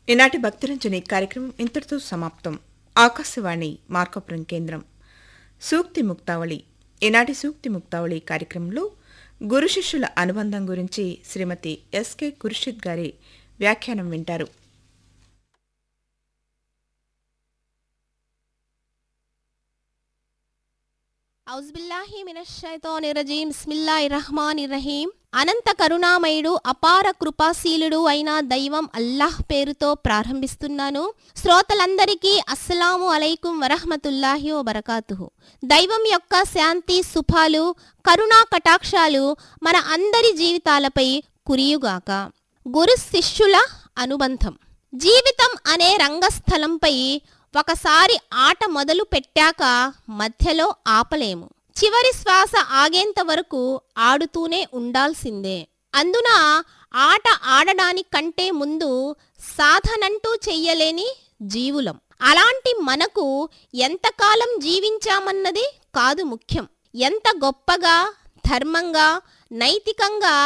ఈనాటి భక్తిరంజని కార్యక్రమం ఇంతటితో సమాప్తం ఆకాశవాణి మార్కపురం కేంద్రం సూక్తి ముక్తావళి ఈనాటి సూక్తి ముక్తావళి కార్యక్రమంలో గురు శిష్యుల అనుబంధం గురించి శ్రీమతి ఎస్కే కుర్షిద్ గారి వ్యాఖ్యానం వింటారు ఔజ్బిల్లాహి మినశ్శైతానిర్రజీం బిస్మిల్లాహిర్ రహమానిర్ రహీం అనంత కరుణామయుడు అపార కృపాశీలుడు అయిన దైవం అల్లాహ్ పేరుతో ప్రారంభిస్తున్నాను శ్రోతలందరికీ అస్సలాము అలైకుం వరహమతుల్లాహి వబరకాతుహు దైవం యొక్క శాంతి సుఖాలు కరుణా కటాక్షాలు మన అందరి జీవితాలపై కురియుగాక గురు శిష్యుల అనుబంధం జీవితం అనే రంగస్థలంపై ఒకసారి ఆట మొదలు పెట్టాక మధ్యలో ఆపలేము చివరి శ్వాస ఆగేంత వరకు ఆడుతూనే ఉండాల్సిందే అందున ఆట ఆడడానికంటే ముందు సాధనంటూ చెయ్యలేని జీవులం అలాంటి మనకు ఎంతకాలం జీవించామన్నది కాదు ముఖ్యం ఎంత గొప్పగా ధర్మంగా నైతికంగా